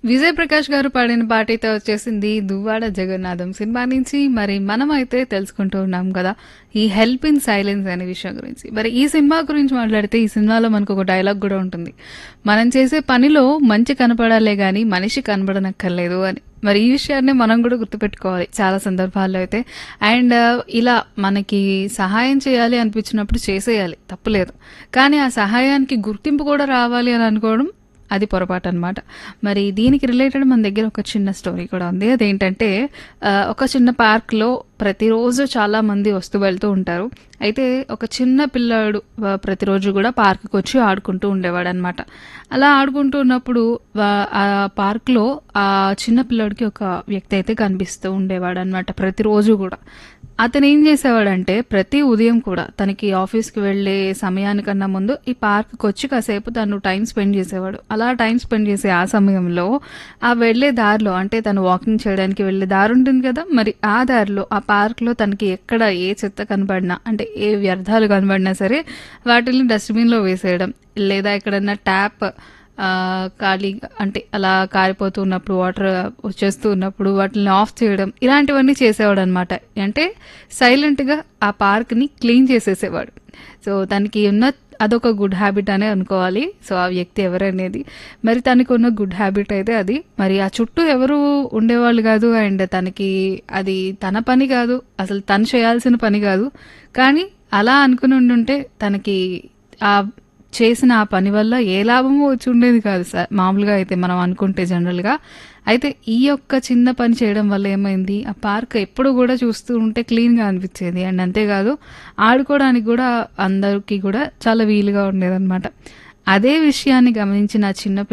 విజయ్ ప్రకాష్ గారు పాడిన పాటైతే వచ్చేసింది దువ్వాడ జగన్నాథం సినిమా నుంచి మరి మనమైతే తెలుసుకుంటూ ఉన్నాం కదా ఈ హెల్ప్ ఇన్ సైలెన్స్ అనే విషయం గురించి మరి ఈ సినిమా గురించి మాట్లాడితే ఈ సినిమాలో మనకు ఒక డైలాగ్ కూడా ఉంటుంది మనం చేసే పనిలో మంచి కనపడాలే గాని మనిషి కనబడనక్కర్లేదు అని మరి ఈ విషయాన్ని మనం కూడా గుర్తుపెట్టుకోవాలి చాలా సందర్భాల్లో అయితే అండ్ ఇలా మనకి సహాయం చేయాలి అనిపించినప్పుడు చేసేయాలి తప్పులేదు కానీ ఆ సహాయానికి గుర్తింపు కూడా రావాలి అని అనుకోవడం అది పొరపాటు అనమాట మరి దీనికి రిలేటెడ్ మన దగ్గర ఒక చిన్న స్టోరీ కూడా ఉంది అదేంటంటే ఆ, ఒక చిన్న పార్క్లో ప్రతిరోజు చాలా మంది వస్తూ వెళ్తూ ఉంటారు అయితే ఒక చిన్న పిల్లాడు ఆ, ప్రతిరోజు కూడా పార్క్కి వచ్చి ఆడుకుంటూ ఉండేవాడు అనమాట అలా ఆడుకుంటూ ఉన్నప్పుడు వా- ఆ పార్క్లో ఆ చిన్న పిల్లాడికి ఒక వ్యక్తి అయితే కనిపిస్తూ ఉండేవాడు అనమాట ప్రతిరోజు కూడా అతను ఏం చేసేవాడంటే ప్రతి ఉదయం కూడా తనకి ఆఫీస్కి వెళ్ళే సమయానికన్నా ముందు ఈ పార్క్కి వచ్చి కాసేపు తను టైం స్పెండ్ చేసేవాడు అలా టైం స్పెండ్ చేసే ఆ సమయంలో ఆ వెళ్ళే దారిలో అంటే తను వాకింగ్ చేయడానికి వెళ్ళే దారి ఉంటుంది కదా మరి ఆ దారిలో ఆ పార్క్లో తనకి ఎక్కడ ఏ చెత్త కనబడినా అంటే ఏ వ్యర్థాలు కనబడినా సరే వాటిని డస్ట్బిన్లో వేసేయడం లేదా ఎక్కడన్నా ట్యాప్ ఆ, ఖాళీ అంటే అలా కారిపోతూ ఉన్నప్పుడు వాటర్ వచ్చేస్తూ ఉన్నప్పుడు వాటిని ఆఫ్ చేయడం ఇలాంటివన్నీ చేసేవాడు అనమాట అంటే సైలెంట్గా ఆ పార్క్ని క్లీన్ చేసేసేవాడు సో తనకి ఉన్న అదొక గుడ్ హ్యాబిట్ అనే అనుకోవాలి సో ఆ వ్యక్తి ఎవరనేది మరి తనకు ఉన్న గుడ్ హ్యాబిట్ అయితే అది మరి ఆ చుట్టూ ఎవరు ఉండేవాళ్ళు కాదు అండ్ తనకి అది తన పని కాదు అసలు తను చేయాల్సిన పని కాదు కానీ అలా అనుకుని ఉండుంటే తనకి ఆ చేసిన ఆ పని వల్ల ఏ లాభమో వచ్చి ఉండేది కాదు సార్ మామూలుగా అయితే మనం అనుకుంటే జనరల్గా అయితే ఈ యొక్క చిన్న పని చేయడం వల్ల ఏమైంది ఆ పార్క్ ఎప్పుడు కూడా చూస్తూ ఉంటే క్లీన్గా అనిపించేది అండ్ అంతేకాదు ఆడుకోవడానికి కూడా అందరికీ కూడా చాలా వీలుగా ఉండేదన్నమాట అదే విషయాన్ని గమనించిన ఆ చిన్న